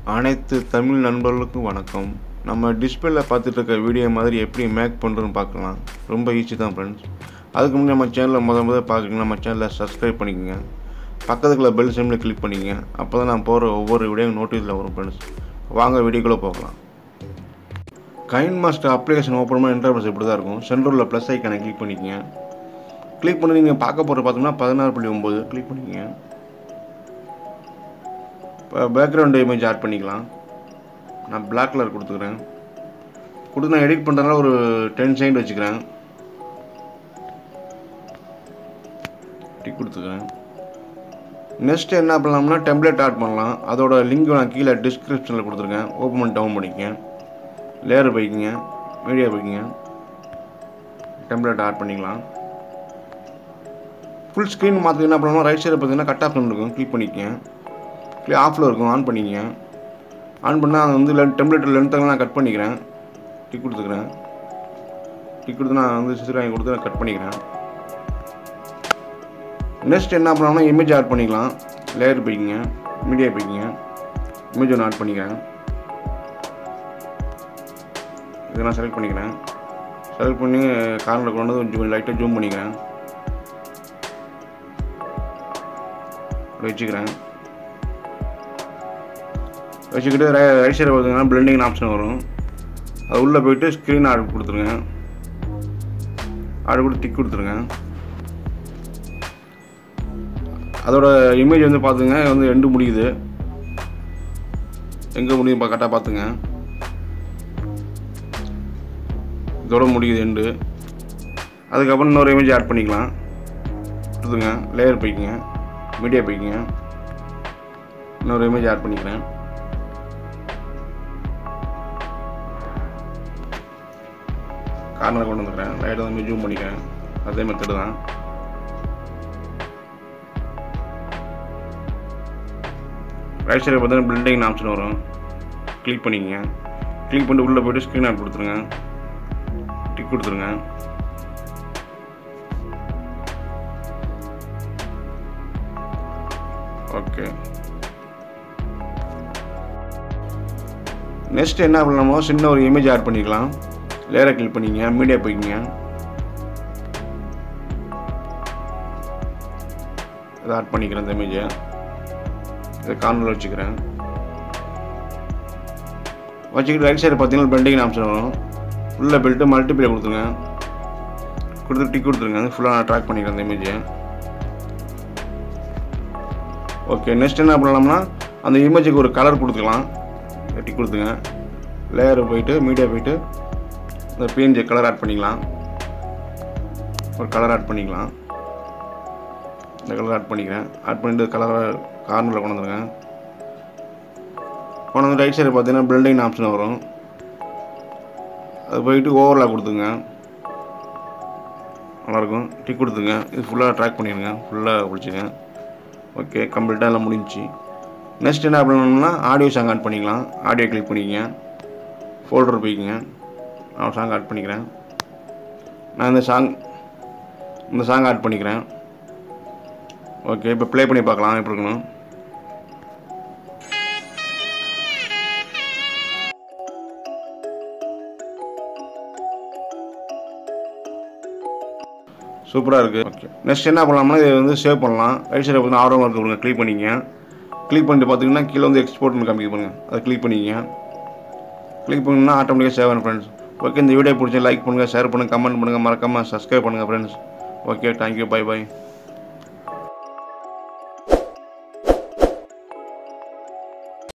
அனைத்து தமிழ் நண்பர்களுக்கும் வணக்கம் நம்ம டிஸ்பிளேல பார்த்துட்டு இருக்க வீடியோ மாதிரி எப்படி மேக் பண்ணுறோன்னு பார்க்கலாம் ரொம்ப ஈஸி தான் ஃப்ரெண்ட்ஸ் அதுக்கு முன்னாடி நம்ம சேனலில் முத முத பார்க்குறீங்க நம்ம சேனலை சப்ஸ்கிரைப் பண்ணிக்கோங்க பக்கத்துக்குள்ள பெல் சிம்மில் கிளிக் பண்ணிக்கங்க அப்போ தான் நான் போகிற ஒவ்வொரு வீடியோ நோட்டீஸில் வரும் ஃப்ரெண்ட்ஸ் வாங்க வீடியோக்குள்ளே போகலாம் கைன் மாஸ்டர் அப்ளிகேஷன் ஓப்பன் பண்ண இன்டர்ஃபேஸ் இப்படி தான் இருக்கும் சென்டரில் ப்ளஸ் ஐக்கானை கிளிக் பண்ணிக்கங்க கிளிக் பண்ணி நீங்கள் பார்க்க போகிற பார்த்தோம்னா பதினாறு புள்ளி ஒம்பது கிளிக் பண்ணிக்கங்க இப்போ பேக்ரவுண்ட் இமேஜ் ஆட் பண்ணிக்கலாம் நான் Black கலர் கொடுத்துக்கிறேன் கொடுத்து நான் எடிட் பண்ணுறதுனால ஒரு டென் செகண்ட் வச்சுக்கிறேன் டிக் கொடுத்துக்கிறேன் நெக்ஸ்ட் என்ன பண்ணலாம்னா டெம்ப்ளேட் ஆட் பண்ணலாம் அதோட லிங்க் நான் கீழே டிஸ்கிரிப்ஷனில் கொடுத்துருக்கேன் ஓப்பன் பண்ணி டவுன் பண்ணிக்கங்க லேயர் போய்க்கிங்க மீடியா போய்க்கிங்க டெம்ப்ளேட் ஆட் பண்ணிக்கலாம் ஃபுல் ஸ்க்ரீன் மாற்றி என்ன பண்ணலாம் ரைட் சைடில் பார்த்தீங்கன்னா கட் ஆப்ஷன் இருக்கும் கிளிக் பண்ணிக்கங்க கிளிக் ஆஃபில் இருக்கும் ஆன் பண்ணிக்கங்க ஆன் பண்ணால் அது வந்து லென் டெம்ப்ளேட் லென்த்தெல்லாம் நான் கட் பண்ணிக்கிறேன் டிக் கொடுத்துக்கிறேன் டிக் கொடுத்து நான் வந்து சிசில் வாங்கி கொடுத்து நான் கட் பண்ணிக்கிறேன் நெக்ஸ்ட் என்ன பண்ணலாம்னா இமேஜ் ஆட் பண்ணிக்கலாம் லேயர் போய்க்கிங்க மீடியா போய்க்கிங்க இமேஜ் ஒன்று ஆட் பண்ணிக்கிறேன் இதை நான் செலக்ட் பண்ணிக்கிறேன் செலக்ட் பண்ணி கார்னரில் கொண்டு வந்து கொஞ்சம் லைட்டாக ஜூம் பண்ணிக்கிறேன் அப்படி வச்சுக்கிறேன் வச்சுக்கிட்டு ரை ரைட் சைடு பார்த்தீங்கன்னா பிளெண்டிங் ஆப்ஷன் வரும் அது உள்ளே போயிட்டு ஸ்க்ரீன் ஆர்டர் கொடுத்துருங்க ஆர்டர் கொடுத்து டிக் கொடுத்துருங்க அதோட இமேஜ் வந்து பார்த்துங்க வந்து எண்டு முடியுது எங்கே முடியுது கரெக்டாக பார்த்துங்க இதோட முடியுது எண்டு அதுக்கப்புறம் இன்னொரு இமேஜ் ஆட் பண்ணிக்கலாம் கொடுத்துங்க லேயர் போய்க்குங்க மீடியா போய்க்குங்க இன்னொரு இமேஜ் ஆட் பண்ணிக்கிறேன் கார்னர் கொண்டு வந்துக்கிறேன் லைட்டாக வந்து ஜூம் பண்ணிக்கிறேன் அதே மெத்தடு தான் ரைட் சைடில் பார்த்தீங்கன்னா பில்டிங் ஆப்ஷன் வரும் கிளிக் பண்ணிக்கங்க கிளிக் பண்ணிட்டு உள்ளே போய்ட்டு ஸ்க்ரீன் ஆட் கொடுத்துருங்க டிக் கொடுத்துருங்க ஓகே நெக்ஸ்ட் என்ன பண்ணலாமோ சின்ன ஒரு இமேஜ் ஆட் பண்ணிக்கலாம் லேயரை கிளிக் பண்ணிங்க மீடியா போய்க்கிங்க இதை ஆட் பண்ணிக்கிறேன் இந்த இமேஜை இதை கார்னரில் வச்சுக்கிறேன் வச்சுக்கிட்டு ரைட் சைடு பார்த்தீங்கன்னா பெண்டிங் ஆப்ஷன் வரும் ஃபுல்லாக பெல்ட்டு மல்டிப்ளை கொடுத்துருங்க கொடுத்து டிக் கொடுத்துருங்க ஃபுல்லாக நான் ட்ராக் பண்ணிக்கிறேன் இந்த இமேஜை ஓகே நெக்ஸ்ட் என்ன பண்ணலாம்னா அந்த இமேஜுக்கு ஒரு கலர் கொடுத்துக்கலாம் டிக் கொடுத்துங்க லேயர் போயிட்டு மீடியா போயிட்டு இந்த பிஎன்ஜி கலர் ஆட் பண்ணிக்கலாம் ஒரு கலர் ஆட் பண்ணிக்கலாம் இந்த கலர் ஆட் பண்ணிக்கிறேன் ஆட் பண்ணிட்டு கலரை கார்னரில் கொண்டு வந்துருங்க கொண்டு வந்து ரைட் சைடு பார்த்தீங்கன்னா பில்டிங் ஆப்ஷன் வரும் அது போயிட்டு ஓவரில் கொடுத்துங்க நல்லாயிருக்கும் டிக் கொடுத்துங்க இது ஃபுல்லாக ட்ராக் பண்ணிடுங்க ஃபுல்லாக பிடிச்சிங்க ஓகே கம்ப்ளீட்டாக எல்லாம் முடிஞ்சிச்சு நெக்ஸ்ட் என்ன பண்ணணும்னா ஆடியோ சாங் ஆட் பண்ணிக்கலாம் ஆடியோ கிளிக் பண்ணிக்கங்க ஃபோல்டர் போய்க்குங்க நான் சாங் ஆட் பண்ணிக்கிறேன் நான் இந்த சாங் இந்த சாங் ஆட் பண்ணிக்கிறேன் ஓகே இப்போ ப்ளே பண்ணி பார்க்கலாம் எப்படி இருக்கணும் சூப்பராக இருக்குது ஓகே நெக்ஸ்ட் என்ன பண்ணலாம்னா இதை வந்து சேவ் பண்ணலாம் ரைட் சைடில் பார்த்தீங்கன்னா ஆர்வம் இருக்கு கொடுங்க கிளிக் பண்ணிக்கங்க கிளிக் பண்ணிட்டு பார்த்தீங்கன்னா கீழே வந்து எக்ஸ்போர்ட்னு காமிக்க பண்ணுங்க அதை கிளிக் பண்ணிக்கங்க கிளிக் பண்ணிங்கன்னா ஆட்டோமேட்டிக்காக சேவ் ஆகும் ஃப்ரெண்ட்ஸ் ஓகே இந்த வீடியோ பிடிச்சி லைக் பண்ணுங்கள் ஷேர் பண்ணுங்கள் கமெண்ட் பண்ணுங்கள் மறக்காமல் சப்ஸ்கிரைப் பண்ணுங்கள் friends okay thank you bye by